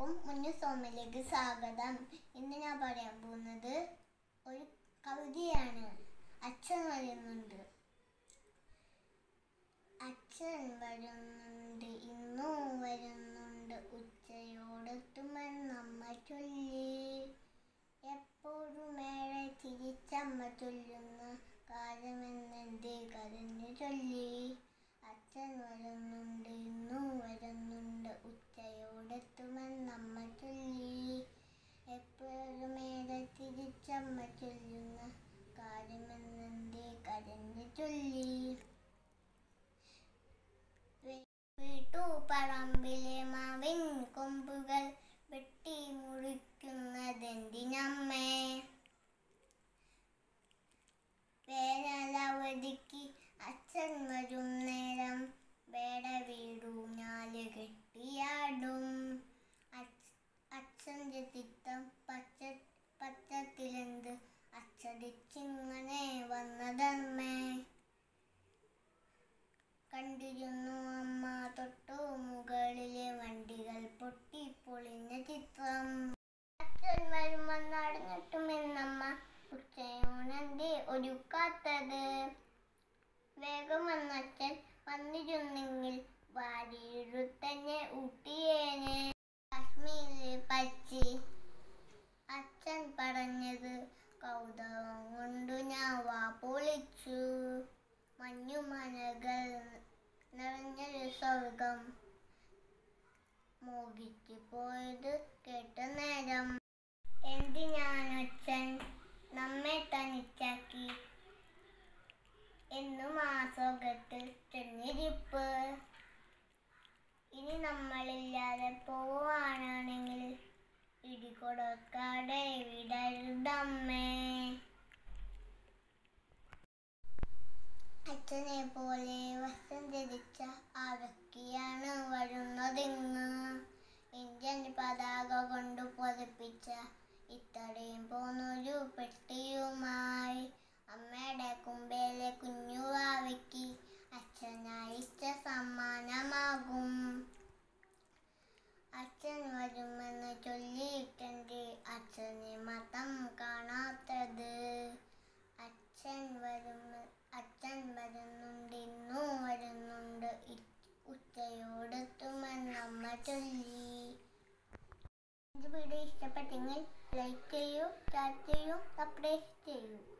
മുന്നു സോമിലേക്ക് സ്വാഗതം ഇന്ന് ഞാൻ പറയാൻ പോകുന്നത് ഒരു കവിതയാണ് അച്ഛൻ വരുന്നുണ്ട് അച്ഛൻ വരുന്നുണ്ട് ഇന്നും വരുന്നുണ്ട് ഉച്ചയോടെത്തുമെന്നമ്മ ചൊല്ലി എപ്പോഴും ഏറെ തിരിച്ചമ്മ ചൊല്ലുന്ന കാലമെന്നെന്തേ കരഞ്ഞു ചൊല്ലി അച്ഛൻ വരുന്നുണ്ട് ഇന്നും വരുന്നുണ്ട് ഉച്ചയോടെത്തുമെന്നമ്മ ചൊല്ലി എപ്പോഴും ഏറെ തിരിച്ചമ്മ ചൊല്ലുന്ന കാര്യമെന്നെന്തേ കരഞ്ഞു ചൊല്ലി വീട്ടുപറമ്പിലെ മാവിൻ കൊമ്പുകൾ വെട്ടി മുറിക്കുന്നതെന്തിനമ്മേ വേനലവധിക്ക് അച്ഛൻ വരും നേരം വേട വീടൂഞ്ഞാല് കെട്ടിയാടും അച്ഛ- അച്ഛൻ്റെ ചിത്തം പച്ച പച്ചത്തിലെന്ത് അച്ചടിച്ചിങ്ങനെ വന്നതമ്മേ കണ്ടിരുന്നു അമ്മ തൊട്ടു മുകളിലെ വണ്ടികൾ പൊട്ടിപ്പൊളിഞ്ഞ ചിത്രം അച്ഛൻ വരുമെന്നടഞ്ഞിട്ടുമെന്നമ്മ ഉച്ചയോണെന്തേ ഒരുക്കാത്തത് വേഗം വന്നച്ഛൻ വന്നിരുന്നെങ്കിൽ വാരിയിടു തന്നെ ഊട്ടിയേനെ കാശ്മീരിലെ പച്ചി അച്ഛൻ പറഞ്ഞത് കൗതുകം കൊണ്ടു ഞാൻ വാ പൊളിച്ചു മഞ്ഞുമലകൾ നിറഞ്ഞൊരു സ്വർഗം മോഹിച്ചു പോയത് കേട്ട നേരം എന്തിനാണച്ഛൻ നമ്മെ തനിച്ചാക്കി എന്നും ആ സ്വർഗത്തിൽ ചെന്നിരിപ്പ് ഇനി നമ്മളില്ലാതെ പോവാനാണെങ്കിൽ ഇടികൊടുക്കാതെ വിടരുതമ്മേ അച്ഛനെ പോലെ വസ്ത്രം ധരിച്ച ആ വ്യക്തിയാണ് വരുന്നതിങ്ങ് ഇന്ത്യൻ പതാക കൊണ്ട് പതിപ്പിച്ച ഇത്രയും പോന്നൊരു പെട്ടിയുമായി അമ്മയുടെ കുമ്പേലെ കുഞ്ഞുവാവയ്ക്ക് അച്ഛനയച്ച സമ്മാനമാകും അച്ഛൻ വരുമെന്ന് ചൊല്ലിയിട്ടുണ്ട് അച്ഛനെ മതം കാണാത്തത് അച്ഛൻ വരും അച്ഛൻ വരുന്നുണ്ട് ഇന്നും വരുന്നുണ്ട് ഇ- ഉച്ചയോടെത്തുമെന്നമ്മ ചൊല്ലി ഇത് വീഡിയോ ഇഷ്ടപ്പെട്ടെങ്കിൽ ലൈക്ക് ചെയ്യൂ ഷെയർ ചെയ്യൂ സബ്സ്ക്രൈബ് ചെയ്യൂ